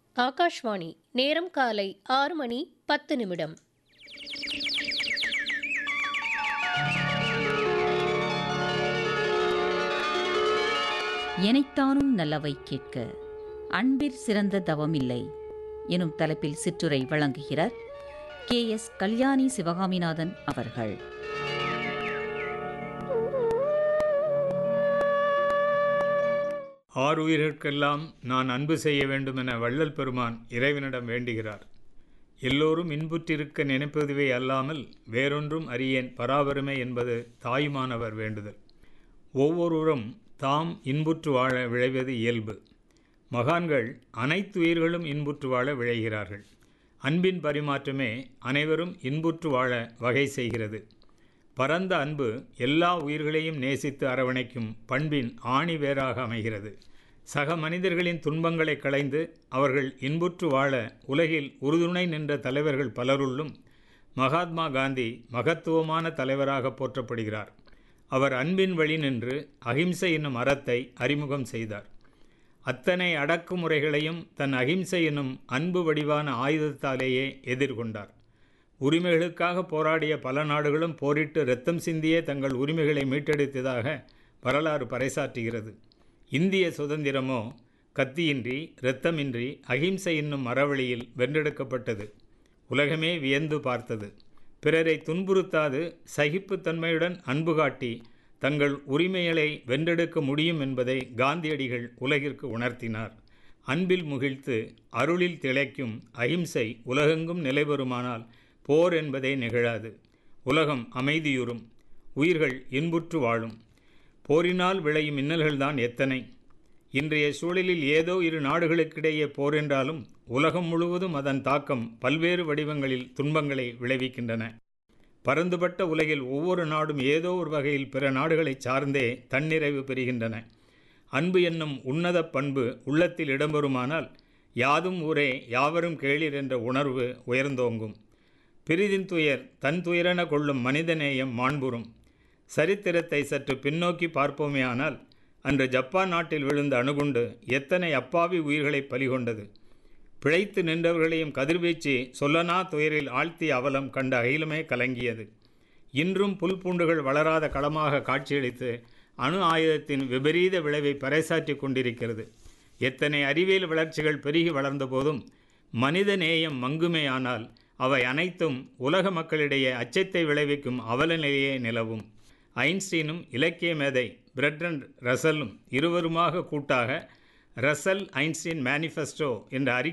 ஆகாஷ்வாணி நேரம் காலை ஆறு மணி பத்து நிமிடம் எனைத்தானும் நல்லவை கேட்க அன்பிற் சிறந்த தவமில்லை எனும் தலைப்பில் சிற்றுரை வழங்குகிறார் கே எஸ் கல்யாணி சிவகாமிநாதன் அவர்கள் ஆறுயிர்க்கெல்லாம் நான் அன்பு செய்ய வேண்டுமென வள்ளல் பெருமான் இறைவனிடம் வேண்டுகிறார் எல்லோரும் இன்புற்றிருக்க நினைப்பதுவே அல்லாமல் வேறொன்றும் அறியேன் பராபரமே என்பது தாயுமானவர் வேண்டுதல் ஒவ்வொருவரும் தாம் இன்புற்று வாழ விழைவது இயல்பு மகான்கள் அனைத்து உயிர்களும் இன்புற்று வாழ விழைகிறார்கள் அன்பின் பரிமாற்றமே அனைவரும் இன்புற்று வாழ வகை செய்கிறது பரந்த அன்பு எல்லா உயிர்களையும் நேசித்து அரவணைக்கும் பண்பின் ஆணி வேறாக அமைகிறது சக மனிதர்களின் துன்பங்களை களைந்து அவர்கள் இன்புற்று வாழ உலகில் உறுதுணை நின்ற தலைவர்கள் பலருள்ளும் மகாத்மா காந்தி மகத்துவமான தலைவராக போற்றப்படுகிறார் அவர் அன்பின் வழி நின்று அகிம்சை என்னும் அறத்தை அறிமுகம் செய்தார் அத்தனை அடக்குமுறைகளையும் தன் அகிம்சை என்னும் அன்பு வடிவான ஆயுதத்தாலேயே எதிர்கொண்டார் உரிமைகளுக்காக போராடிய பல நாடுகளும் போரிட்டு இரத்தம் சிந்தியே தங்கள் உரிமைகளை மீட்டெடுத்ததாக வரலாறு பறைசாற்றுகிறது இந்திய சுதந்திரமோ கத்தியின்றி இரத்தமின்றி அகிம்சை என்னும் மரவழியில் வென்றெடுக்கப்பட்டது உலகமே வியந்து பார்த்தது பிறரை துன்புறுத்தாது சகிப்புத்தன்மையுடன் அன்பு காட்டி தங்கள் உரிமைகளை வென்றெடுக்க முடியும் என்பதை காந்தியடிகள் உலகிற்கு உணர்த்தினார் அன்பில் முகிழ்த்து அருளில் திளைக்கும் அகிம்சை உலகெங்கும் நிலைபெறுமானால் போர் என்பதே நிகழாது உலகம் அமைதியுறும் உயிர்கள் இன்புற்று வாழும் போரினால் விளையும் இன்னல்கள்தான் எத்தனை இன்றைய சூழலில் ஏதோ இரு நாடுகளுக்கிடையே போர் என்றாலும் உலகம் முழுவதும் அதன் தாக்கம் பல்வேறு வடிவங்களில் துன்பங்களை விளைவிக்கின்றன பரந்துபட்ட உலகில் ஒவ்வொரு நாடும் ஏதோ ஒரு வகையில் பிற நாடுகளை சார்ந்தே தன்னிறைவு பெறுகின்றன அன்பு என்னும் உன்னத பண்பு உள்ளத்தில் இடம்பெறுமானால் யாதும் ஊரே யாவரும் கேளிர் என்ற உணர்வு உயர்ந்தோங்கும் பிரிதின் துயர் தன் துயரென கொள்ளும் மனிதநேயம் மாண்புறும் சரித்திரத்தை சற்று பின்னோக்கி பார்ப்போமேயானால் அன்று ஜப்பான் நாட்டில் விழுந்த அணுகுண்டு எத்தனை அப்பாவி உயிர்களை பலிகொண்டது பிழைத்து நின்றவர்களையும் கதிர்வீச்சு சொல்லனா துயரில் ஆழ்த்திய அவலம் கண்ட அகிலமே கலங்கியது இன்றும் புல் பூண்டுகள் வளராத களமாக காட்சியளித்து அணு ஆயுதத்தின் விபரீத விளைவை பறைசாற்றி கொண்டிருக்கிறது எத்தனை அறிவியல் வளர்ச்சிகள் பெருகி வளர்ந்த போதும் மனித நேயம் மங்குமேயானால் அவை அனைத்தும் உலக மக்களிடையே அச்சத்தை விளைவிக்கும் அவல நிலையே நிலவும் ஐன்ஸ்டீனும் இலக்கிய மேதை பிரெட்ரன் ரசலும் இருவருமாக கூட்டாக ரசல் ஐன்ஸ்டீன் மேனிஃபெஸ்டோ என்ற அறிக்கை